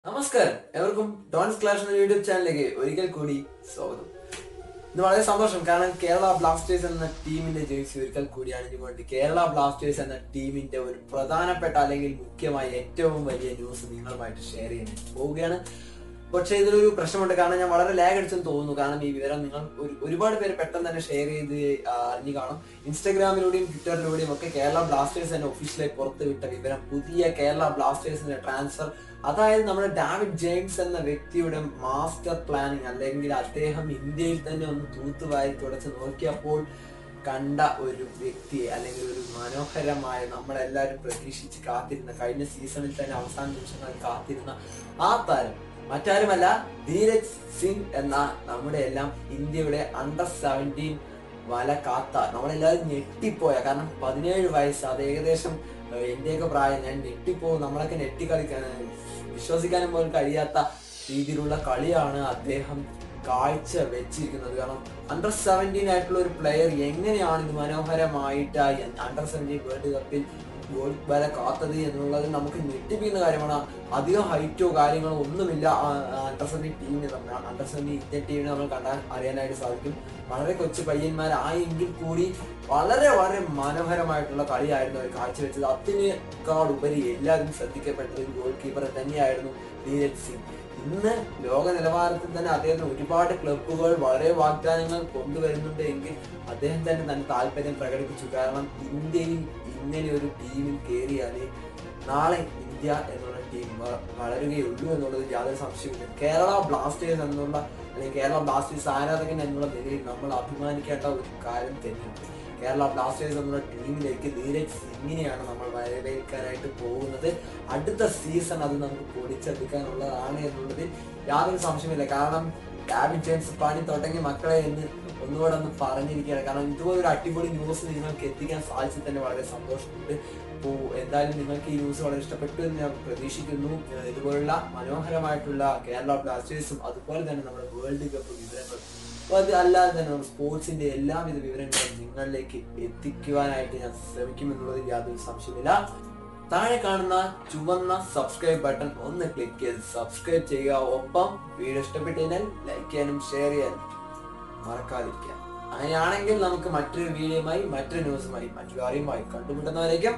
നമസ്കാരം എവർക്കും Dons Clash എന്ന യൂട്യൂബ് ചാനലിലേക്ക് ഒരിക്കൽ കൂടി സ്വാഗതം ഇത് വളരെ സന്തോഷം കാരണം കേരള ബ്ലാസ്റ്റേഴ്സ് എന്ന ടീമിന്റെ ജേഴ്സി ഒരിക്കൽ കൂടി അണിഞ്ഞുകൊണ്ട് കേരള ബ്ലാസ്റ്റേഴ്സ് എന്ന ടീമിന്റെ ഒരു പ്രധാനപ്പെട്ട അല്ലെങ്കിൽ മുഖ്യമായ ഏറ്റവും വലിയ ന്യൂസ് നിങ്ങളുമായിട്ട് ഷെയർ ചെയ്യാൻ പോവുകയാണ് പക്ഷേ ഇതിലൊരു പ്രശ്നമുണ്ട് കാരണം ഞാൻ വളരെ ലാഗ് അടിച്ചെന്ന് തോന്നുന്നു കാരണം ഈ വിവരം നിങ്ങൾ ഒരു- ഒരുപാട് പേര് പെട്ടെന്ന് തന്നെ ഷെയർ ചെയ്ത് ആ, അറിഞ്ഞു കാണും ഇൻസ്റ്റാഗ്രാമിലൂടെയും ട്വിറ്ററിലൂടെയും ഒക്കെ കേരള ബ്ലാസ്റ്റേഴ്സ് തന്നെ ഒഫീഷ്യലായി പുറത്തുവിട്ട വിവരം പുതിയ കേരള ബ്ലാസ്റ്റേഴ്സിന്റെ ട്രാൻസ്ഫർ അതായത് നമ്മുടെ ഡാവിഡ് ജെയിംസ് എന്ന വ്യക്തിയുടെ മാസ്റ്റർ പ്ലാനിങ് അല്ലെങ്കിൽ അദ്ദേഹം ഇന്ത്യയിൽ തന്നെ ഒന്ന് തൂത്തുവാരി തുടച്ച് നോക്കിയപ്പോൾ കണ്ട ഒരു വ്യക്തിയെ അല്ലെങ്കിൽ ഒരു മനോഹരമായ നമ്മളെല്ലാവരും പ്രതീക്ഷിച്ച് കാത്തിരുന്ന കഴിഞ്ഞ സീസണിൽ തന്നെ അവസാന നിമിഷങ്ങളിൽ കാത്തിരുന്ന ആ താരം മറ്റാരുമല്ല ധീരജ് സിംഗ് എന്ന നമ്മുടെ എല്ലാം ഇന്ത്യയുടെ അണ്ടർ സെവൻറ്റീൻ വല കാത്ത നമ്മളെല്ലാവരും ഞെട്ടിപ്പോയ കാരണം പതിനേഴ് വയസ്സ് അത് ഏകദേശം ഏഹ്, എന്റെയൊക്കെ പ്രായം ഞാൻ ഞെട്ടിപ്പോ നമ്മളൊക്കെ ഞെട്ടി കളിക്കാൻ വിശ്വസിക്കാനും പോലും കഴിയാത്ത രീതിയിലുള്ള കളിയാണ് അദ്ദേഹം കാഴ്ച വെച്ചിരിക്കുന്നത് കാരണം അണ്ടർ സെവൻറ്റീൻ ആയിട്ടുള്ള ഒരു പ്ലെയർ എങ്ങനെയാണ് ഇത് മനോഹരമായിട്ട് അണ്ടർ സെവൻറ്റീൻ വേൾഡ് കപ്പിൽ ഗോൾ വരെ കാത്തത് എന്നുള്ളത് നമുക്ക് ഞെട്ടിപ്പിക്കുന്ന കാര്യമാണ് അധികം ഹൈറ്റോ കാര്യങ്ങളോ ഒന്നുമില്ല അണ്ടർ സെവൻറ്റീൻ ടീമിന് നമ്മൾ അണ്ടർ സെവൻറ്റീൻ ഇന്ത്യൻ ടീമിനെ നമ്മൾ കണ്ടാൽ അറിയാനായിട്ട് സാധിക്കും വളരെ കൊച്ചു പയ്യന്മാരായെങ്കിൽ കൂടി വളരെ വളരെ മനോഹരമായിട്ടുള്ള കളിയായിരുന്നു അവർ കാഴ്ചവെച്ചത് അതിനേക്കാൾ ഉപരി എല്ലാവരും ശ്രദ്ധിക്കപ്പെട്ടത് ഒരു ഗോൾ കീപ്പർ തന്നെയായിരുന്നു ധീരജ് സിംഗ് ഇന്ന് ലോക നിലവാരത്തിൽ തന്നെ അദ്ദേഹത്തിന് ഒരുപാട് ക്ലബ്ബുകൾ വളരെ വാഗ്ദാനങ്ങൾ കൊണ്ടുവരുന്നുണ്ട് എങ്കിൽ അദ്ദേഹം തന്നെ തന്നെ താല്പര്യം പ്രകടിപ്പിച്ചു കാരണം ഇന്ത്യയിൽ ഇങ്ങനെ ഒരു ടീമിൽ കയറിയാൽ നാളെ ഇന്ത്യ എന്നുള്ള ടീം വ- വളരുകയുള്ളൂ എന്നുള്ളത് യാതൊരു സംശയമില്ല കേരള ബ്ലാസ്റ്റേഴ്സ് എന്നുള്ള അല്ലെങ്കിൽ കേരള ബ്ലാസ്റ്റേഴ്സ് ആരാധകൻ എന്നുള്ള നിലയിൽ നമ്മൾ അഭിമാനിക്കേണ്ട ഒരു കാര്യം തന്നെയാണ് കേരള ബ്ലാസ്റ്റേഴ്സ് എന്നുള്ള ടീമിലേക്ക് ധീരജ് സിംഗിനെയാണ് നമ്മൾ വരവേൽക്കാനായിട്ട് പോകുന്നത് അടുത്ത സീസൺ അത് നമുക്ക് പൊടിച്ചെടുക്കാനുള്ളതാണ് എന്നുള്ളതിൽ യാതൊരു സംശയമില്ല കാരണം ഡാവിഡ് ജെയിംസ് പണി തുടങ്ങിയ മക്കളെ എന്ന് ഒന്നുകൂടെ ഒന്ന് പറഞ്ഞിരിക്കുകയാണ് കാരണം ഇതുപോലൊരു അടിപൊളി ന്യൂസ് നിങ്ങൾക്ക് എത്തിക്കാൻ സാധിച്ചത് തന്നെ വളരെ സന്തോഷമുണ്ട് അപ്പോൾ എന്തായാലും നിങ്ങൾക്ക് ഈ ന്യൂസ് വളരെ ഇഷ്ടപ്പെട്ടു എന്ന് ഞാൻ പ്രതീക്ഷിക്കുന്നു ഏഹ് ഇതുപോലുള്ള മനോഹരമായിട്ടുള്ള കേരള ബ്ലാസ്റ്റേഴ്സും അതുപോലെ തന്നെ നമ്മുടെ വേൾഡ് കപ്പ് വിവരങ്ങളും അപ്പോൾ അത് അല്ലാതെ തന്നെ നമ്മുടെ സ്പോർട്സിന്റെ എല്ലാവിധ വിവരങ്ങളും നിങ്ങളിലേക്ക് എത്തിക്കുവാനായിട്ട് ഞാൻ ശ്രമിക്കുമെന്നുള്ളതിൽ യാതൊരു സംശയമില്ല താഴെ കാണുന്ന ചുവന്ന സബ്സ്ക്രൈബ് ബട്ടൺ ഒന്ന് ക്ലിക്ക് ചെയ്ത് സബ്സ്ക്രൈബ് ചെയ്യുക ഒപ്പം വീഡിയോ ഇഷ്ടപ്പെട്ടതിനാൽ ലൈക്ക് ചെയ്യാനും ഷെയർ ചെയ്യാനും മറക്കാതിരിക്കുക അങ്ങനെയാണെങ്കിൽ നമുക്ക് മറ്റൊരു വീഡിയോയുമായി മറ്റൊരു ന്യൂസുമായി മറ്റൊരു അറിയുമായി കണ്ടുമുട്ടുന്നവരേക്കും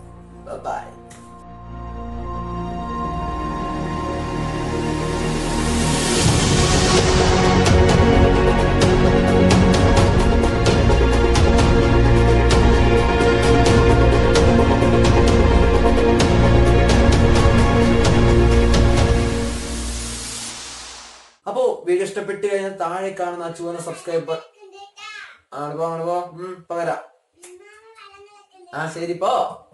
ബൈ അപ്പോ വീഡിയോ ഇഷ്ടപ്പെട്ട് കഴിഞ്ഞാൽ താഴെ കാണുന്ന ആ ചുവന്ന സബ്സ്ക്രൈബ് ആണ് പോ ആണ് പോ ഉം പകരാ ആ ശരി പോ